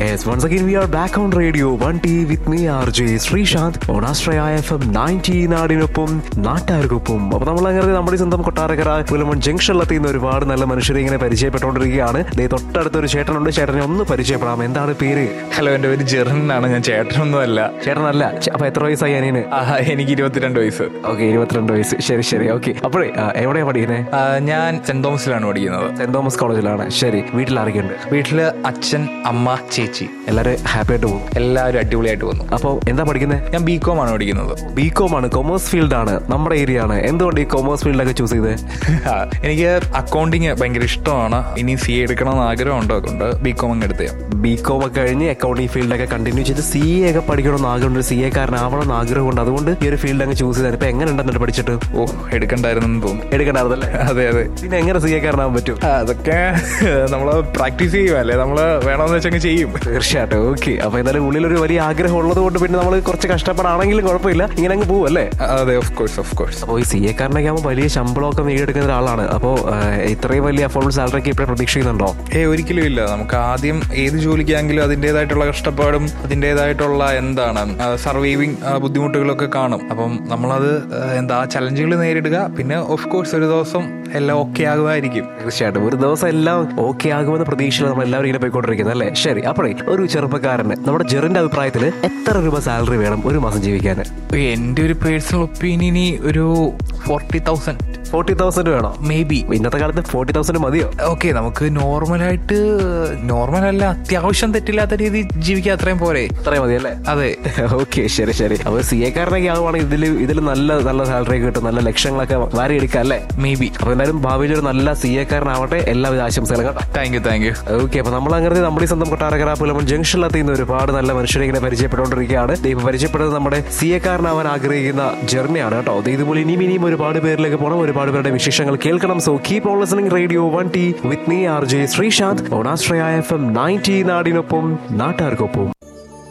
Yes, once again we are back on radio 1T with me RJ Sreesanth on Astraya FM 90 നാടിനൊപ്പം നാട്ടുകാർക്കൊപ്പം അപ്പൊ നമ്മൾ അങ്ങനെ നമ്മുടെ സ്വന്തം കൊട്ടാരക്കര പുലമൺ ജംഗ്ഷനിലെത്തി ഇന്ന് ഒരുപാട് നല്ല മനുഷ്യരെ ഇങ്ങനെ പരിചയപ്പെട്ടുകൊണ്ടിരിക്കുകയാണ് ദേ തൊട്ടടുത്തൊരു ചേട്ടനുണ്ട് ചേട്ടനെ ഒന്ന് പരിചയപ്പെടാം എന്താണ് പേര് ഹലോ എന്റെ പേര് ജെറിൻ ആണ് ഞാൻ ചേട്ടനൊന്നുമല്ല ചേട്ടനല്ല ചെ- അപ്പൊ എത്ര വയസ്സായി അനിയന് ആ, എനിക്ക് ഇരുപത്തിരണ്ട് വയസ്സ് ഓക്കെ ഇരുപത്തിരണ്ട് വയസ്സ് ശരി ശരി ഓക്കെ അപ്പോഴേ ആ, എവിടെയാ പഠിക്കുന്നത് ആ, ഞാൻ സെന്റ് തോമസിലാണ് പഠിക്കുന്നത് സെന്റ് തോമസ് കോളേജിലാണ് ശരി വീട്ടിൽ ആരൊക്കെയുണ്ട് വീട്ടില് അച്ഛൻ അമ്മ ചേച്ചി എല്ലാവരും ഹാപ്പി ആയിട്ട് പോകും എല്ലാവരും അടിപൊളിയായിട്ട് വന്നു അപ്പോൾ എന്താ പഠിക്കുന്നത് ഞാൻ ബി കോം ആണ് പഠിക്കുന്നത് ബി കോം ആണ് കൊമേഴ്സ് ഫീൽഡ് ആണ് നമ്മുടെ ഏരിയ ആണ് എന്തുകൊണ്ട് ഈ കൊമേഴ്സ് ഫീൽഡൊക്കെ ചൂസ് ചെയ്തത് ആ, എനിക്ക് അക്കൗണ്ടിങ് ഭയങ്കര ഇഷ്ടമാണ് ഇനി സി എ എടുക്കണമെന്ന് ആഗ്രഹമുണ്ട് അതുകൊണ്ട് ബി കോം അങ്ങ് എടുത്ത് ബി കോം ഒക്കെ കഴിഞ്ഞ് അക്കൗണ്ടിങ് ഫീൽഡൊക്കെ കണ്ടിന്യൂ ചെയ്ത് സി എ ഒക്കെ പഠിക്കണമെന്ന് ആഗ്രഹമുണ്ട് സി എ കാരനാവണമെന്ന് ആഗ്രഹമുണ്ട് അതുകൊണ്ട് ഈ ഒരു ഫീൽഡ് അങ്ങ് ചൂസ് ചെയ്തത് ഇപ്പൊ എങ്ങനെ ഉണ്ടെന്നിട്ട് പഠിച്ചിട്ട് ഓ എടുക്കണ്ടായിരുന്നെന്ന് തോന്നുന്നു എടുക്കണ്ടായിരുന്നല്ലേ അതെ അതെ പിന്നെ എങ്ങനെ സി എ കാരനാവാൻ പറ്റും ആ, അതൊക്കെ നമ്മള് പ്രാക്ടീസ് ചെയ്യുമല്ലേ നമ്മള് വേണമെന്ന് വെച്ചങ്ങ് ചെയ്യും തീർച്ചയായിട്ടും ഓക്കെ അപ്പൊ എന്തായാലും ഉള്ളിലൊരു വലിയ ആഗ്രഹം ഉള്ളത് കൊണ്ട് പിന്നെ നമ്മൾ കുറച്ച് കഷ്ടപ്പാടാണെങ്കിലും കുഴപ്പമില്ല ഇങ്ങനെ അങ്ങ് പോകും അല്ലേ അതെ ഓഫ് കോഴ്സ് ഓഫ് കോഴ്സ് അപ്പോൾ ഈ സി എ കാരനൊക്കെ ആകുമ്പോൾ വലിയ ശമ്പളമൊക്കെ നേടിയെടുക്കുന്ന ഒരാളാണ് അപ്പോൾ ഇത്രയും വലിയ അഫോർഡബിൾ സാലറി ഒക്കെ ഇപ്പോഴും പ്രതീക്ഷിക്കുന്നുണ്ടോ ഏ ഒരിക്കലും ഇല്ല നമുക്ക് ആദ്യം ഏത് ജോലിക്കാണെങ്കിലും അതിൻ്റെതായിട്ടുള്ള കഷ്ടപ്പാടും അതിൻ്റെതായിട്ടുള്ള എന്താണ് സർവൈവിങ് ബുദ്ധിമുട്ടുകളൊക്കെ കാണും അപ്പം നമ്മളത് ആ, എന്താ ചലഞ്ചുകൾ നേരിടുക പിന്നെ ഓഫ് കോഴ്സ് ഒരു ദിവസം എല്ലാം ഓക്കെ ആകുമായിരിക്കും തീർച്ചയായിട്ടും ഒരു ദിവസം എല്ലാം ഓക്കെ ആകുമെന്ന പ്രതീക്ഷയിൽ നമ്മൾ എല്ലാവരും ഇങ്ങനെ പോയിക്കൊണ്ടിരിക്കുന്നത് അല്ലേ ശരി അപ്പോഴേ ഒരു ചെറുപ്പക്കാരന് നമ്മുടെ ജെറിന്റെ അഭിപ്രായത്തിൽ എത്ര രൂപ സാലറി വേണം ഒരു മാസം ജീവിക്കാൻ എൻ്റെ ഒരു പേഴ്സണൽ ഒപ്പീനിയന് ഒരു ഫോർട്ടി തൗസൻഡ് ഫോർട്ടി തൗസൻഡ് വേണോ മേ ബി ഇന്നത്തെ കാലത്ത് ഫോർട്ടി തൗസൻഡ് മതിയോ ഓക്കെ നമുക്ക് നോർമലായിട്ട് നോർമൽ അല്ല അത്യാവശ്യം തെറ്റില്ലാത്ത രീതിയിൽ ജീവിക്കാൻ അത്രയും പോരെ അത്രയും മതി അല്ലേ അതെ ഓക്കെ ശരി ശരി അപ്പൊ സി എ കാരനൊക്കെ ആവുകയാണെങ്കിൽ ഇതിൽ ഇതിൽ നല്ല നല്ല സാലറി കിട്ടും നല്ല ലക്ഷങ്ങളൊക്കെ വാരി എടുക്കാം അല്ലേ മേ ബി അപ്പൊ എന്തായാലും ഭാവിയിൽ ഒരു നല്ല സി എ കാരനാവട്ടെ എല്ലാവിധ ആശംസകളും കേട്ടോ thank you thank you okay അപ്പൊ നമ്മൾ അങ്ങനെ നമ്മുടെ ഈ സ്വന്തം കൊട്ടാരക്കര പുലമൺ ജംഗ്ഷനിലെത്തി ഇന്ന് ഒരുപാട് നല്ല മനുഷ്യരെ ഇങ്ങനെ പരിചയപ്പെട്ടുകൊണ്ടിരിക്കുകയാണ് ദേ ഇപ്പൊ പരിചയപ്പെടുന്നത് നമ്മുടെ സി എ കാരനാവാൻ ആഗ്രഹിക്കുന്ന ജെർണിയാണ് കേട്ടോ ദേ ഇതുപോലെ ഇനിയും ഇനിയും ഒരുപാട് പേരിലേക്ക് പോകണം ഒരുപാട് പേരുടെ വിശേഷങ്ങൾ കേൾക്കണം so keep on listening radio one T with me R J Sreesanth ഓണാശ്രയ എഫ് എം നയൻറ്റി നാടിനൊപ്പം നാട്ടുകാർക്കൊപ്പം